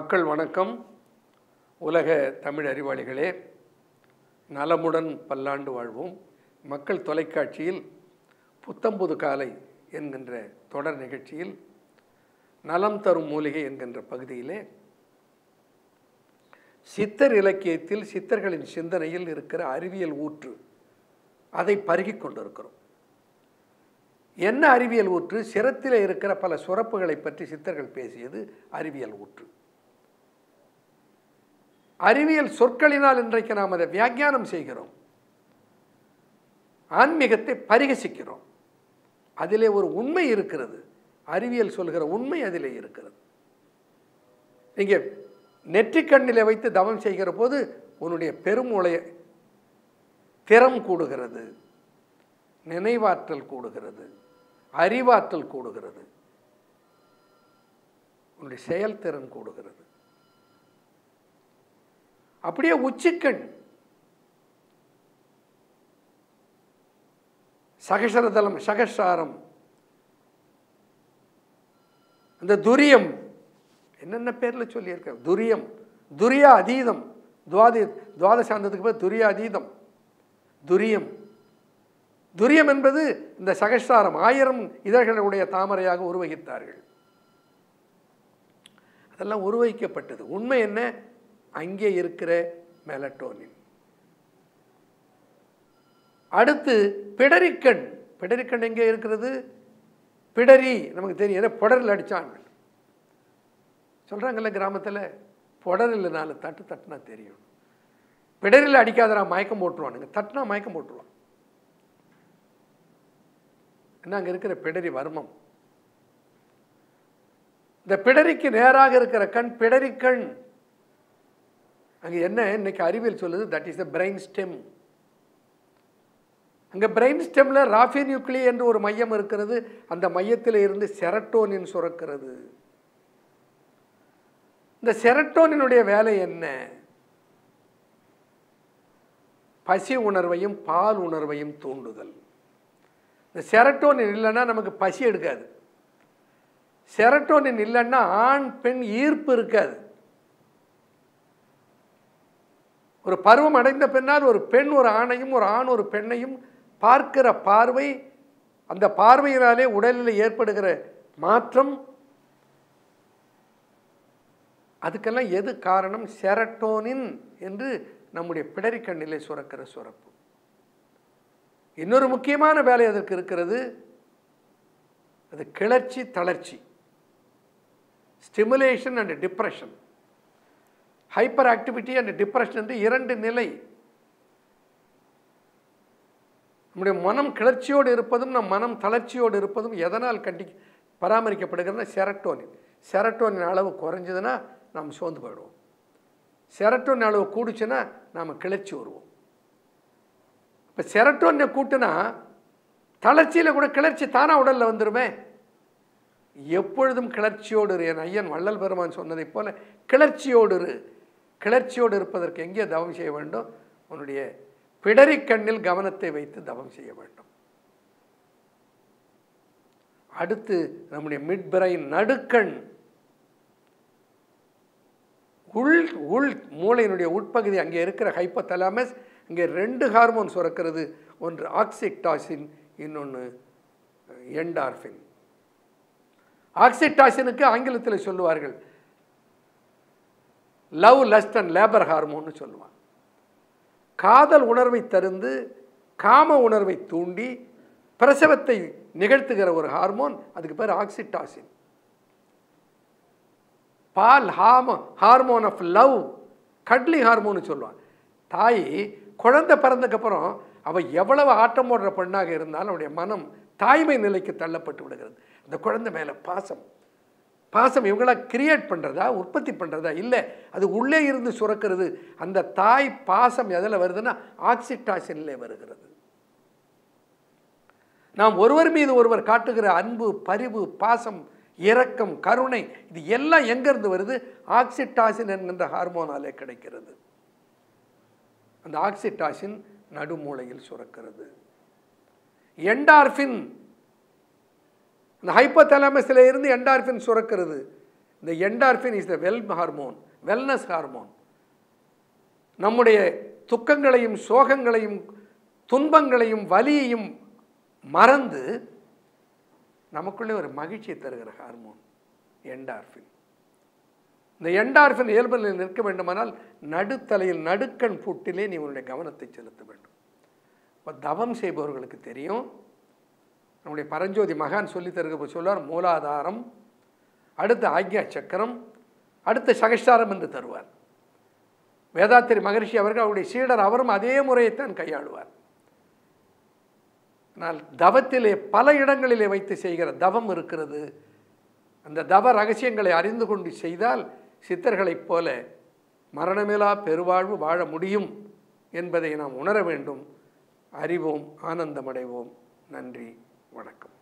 மக்கள் வணக்கம் உலக தமிழ் அறிவாளிகளே நலமுடன் பல்லாண்டு வாழ்வோம் மக்கள் தொலைக்காட்சியில் புத்தம்புது காலை என்கின்ற தொடர் நிகழ்ச்சியில் நலம் தரும் மூலிகை என்கின்ற பகுதியிலே சித்தர் இலக்கியத்தில் சித்தர்களின் சிந்தனையில் இருக்கிற அறிவியல் ஊற்று அதை பருகிக் கொண்டிருக்கிறோம் என்ன அறிவியல் ஊற்று சிரத்தில் இருக்கிற பல சுரப்புகளை பற்றி சித்தர்கள் பேசியது அறிவியல் ஊற்று அறிவியல் சொற்களினால் இன்றைக்கு நாம் அதை வியாக்கியானம் செய்கிறோம் ஆன்மீகத்தை பரிகசிக்கிறோம் அதிலே ஒரு உண்மை இருக்கிறது அறிவியல் சொல்கிற உண்மை அதிலே இருக்கிறது நீங்கள் நெற்றிக்கண்ணிலே வைத்து தவம் செய்கிற போது உன்னுடைய பெருமூளை திறம் கூடுகிறது நினைவாற்றல் கூடுகிறது அறிவாற்றல் கூடுகிறது உன்னுடைய செயல்திறன் கூடுகிறது அப்படியே உச்சிக்கண் சகசரதலம் சகசாரம் அந்த துரியம் என்னென்ன பேரில் சொல்லியிருக்க துரியம் துரியா அதீதம் துவாதி துவாதசாந்தத்துக்கு பேர் துரியா அதீதம் துரியம் துரியம் என்பது இந்த சகஸ்தாரம் ஆயிரம் இதழ்களுடைய தாமரையாக உருவகித்தார்கள் அதெல்லாம் உருவகிக்கப்பட்டது உண்மை என்ன அங்கே இருக்கிற மெலட்டோனின் அடுத்து பிடரிக்கண் பிடரிக்கண் எங்கே இருக்கிறது பிடரி நமக்கு தெரியும் ஏன்னா புடரில் அடித்தாங்க சொல்கிறாங்கல்ல கிராமத்தில் புடரில் நாலு தட்டு தட்டுனா தெரியும் பிடரில் அடிக்காதரா மயக்கம் போட்டுருவானுங்க தட்டுனா மயக்கம் போட்டுருவான் என்ன அங்கே இருக்கிற பிடரி வர்மம் இந்த பிடரிக்கு நேராக இருக்கிற கண் பிடரி கண் அங்கே என்ன இன்னைக்கு அறிவியல் சொல்லுது that is the brain stem அங்கே பிரெயின் ஸ்டெம்மில் ராஃபி நியூக்ளி என்று ஒரு மையம் இருக்கிறது அந்த மையத்தில் இருந்து செரட்டோனின் சுரக்கிறது இந்த செரட்டோனினுடைய வேலை என்ன பசி உணர்வையும் பால் உணர்வையும் தூண்டுதல் இந்த செரட்டோனின் இல்லைன்னா நமக்கு பசி எடுக்காது செரட்டோனின் இல்லைன்னா ஆண் பெண் ஈர்ப்பு இருக்காது ஒரு பருவம் அடைந்த பின்னால் ஒரு பெண் ஒரு ஆணையும் ஒரு ஆண் ஒரு பெண்ணையும் பார்க்கிற பார்வை அந்த பார்வையினாலே உடலில் ஏற்படுகிற மாற்றம் அதுக்கெல்லாம் எது காரணம் செரட்டோனின் என்று நம்முடைய பிடரி கண்ணிலே சுரக்கிற சுரப்பு இன்னொரு முக்கியமான வேலை அதற்கு இருக்கிறது அது கிளர்ச்சி தளர்ச்சி stimulation and depression hyperactivity and depression என்று இரண்டு நிலை நம்முடைய மனம் கிளர்ச்சியோடு இருப்பதும் நம் மனம் தளர்ச்சியோடு இருப்பதும் எதனால் கண்டி பராமரிக்கப்படுகிறதுனா செரட்டோனின் செரட்டோனின் அளவு குறைஞ்சதுன்னா நாம் சோர்ந்து போயிடுவோம் செரட்டோனின் அளவு கூடுச்சுன்னா நாம் கிளர்ச்சி வருவோம் இப்போ செரட்டோனை கூட்டுனா தளர்ச்சியில் கூட கிளர்ச்சி தானாக உடலில் வந்துருமே எப்பொழுதும் கிளர்ச்சியோடு இரு என் ஐயன் வள்ளல் பெருமான் சொன்னதைப் போல கிளர்ச்சியோடு இரு கிளர்ச்சியோடு இருப்பதற்கு எங்கே தவம் செய்ய வேண்டும் உன்னுடைய பிடரி கண்ணில் கவனத்தை வைத்து தவம் செய்ய வேண்டும் அடுத்து நம்முடைய மிட் பிரைன் நடுக்கண் உள் உள் மூளையினுடைய உட்பகுதி அங்கே இருக்கிற ஹைப்போதலாமஸ் இங்கே ரெண்டு ஹார்மோன் சுரக்கிறது ஒன்று ஆக்சிக்டாசின் இன்னொன்று என்டார்ஃபின் ஆக்சிடாசினுக்கு ஆங்கிலத்தில் சொல்லுவார்கள் லவ் லஸ்ட் அண்ட் லேபர் ஹார்மோன்னு சொல்லுவாங்க காதல் உணர்வை தருந்து காம உணர்வை தூண்டி பிரசவத்தை நிகழ்த்துகிற ஒரு ஹார்மோன் அதுக்கு பேர் ஆக்சிடாசின் பால் ஹார்மோ ஹார்மோன் ஆஃப் லவ் கட்லி ஹார்மோன்னு சொல்லுவான் தாய் குழந்தை பிறந்ததுக்கப்புறம் அவள் எவ்வளவு ஆட்டம் போடுற பெண்ணாக இருந்தாலும் அவனுடைய மனம் தாய்மை நிலைக்கு தள்ளப்பட்டு விடுகிறது அந்த குழந்தை மேலே பாசம் பாசம் இவங்களா கிரியேட் பண்ணுறதா உற்பத்தி பண்ணுறதா இல்லை அது உள்ளே இருந்து சுரக்கிறது அந்த தாய் பாசம் எதில் வருதுன்னா ஆக்சிடாசின்லே வருகிறது நாம் ஒருவர் மீது ஒருவர் காட்டுகிற அன்பு பரிவு பாசம் இரக்கம் கருணை இது எல்லாம் எங்கேருந்து வருது ஆக்சிடாசின் என்கின்ற ஹார்மோனாலே கிடைக்கிறது அந்த ஆக்சிடாசின் நடுமூளையில் சுரக்கிறது என்டார்ஃபின் இந்த ஹைப்போதலாமஸில் இருந்து என்டார்ஃபின் சுரக்கிறது இந்த endorphin is the well hormone wellness hormone நம்முடைய துக்கங்களையும் சோகங்களையும் துன்பங்களையும் வலியையும் மறந்து நமக்குள்ளே ஒரு மகிழ்ச்சியை தருகிற ஹார்மோன் என்டார்ஃபின் இந்த என்டார்ஃபின் இயல்பு நிலையில் நிற்க வேண்டுமானால் நடுத்தலையில் நடுக்கண் பூட்டிலே நீ உன்னுடைய கவனத்தை செலுத்த வேண்டும் இப்போ தவம் செய்பவர்களுக்கு தெரியும் நம்முடைய பரஞ்சோதி மகான் சொல்லி தருக சொல்வார் மூலாதாரம் அடுத்து ஆக்யா சக்கரம் அடுத்து சகஸ்டாரம் என்று தருவார் வேதாத்திரி மகரிஷி அவர்கள் அவருடைய சீடர் அவரும் அதே முறையைத்தான் கையாளுவார் ஆனால் தவத்திலே பல இடங்களிலே வைத்து செய்கிற தவம் இருக்கிறது அந்த தவ ரகசியங்களை அறிந்து கொண்டு செய்தால் சித்தர்களைப் போல மரணமிலா பெருவாழ்வு வாழ முடியும் என்பதை நாம் உணர வேண்டும் அறிவோம் ஆனந்தமடைவோம் நன்றி வணக்கம்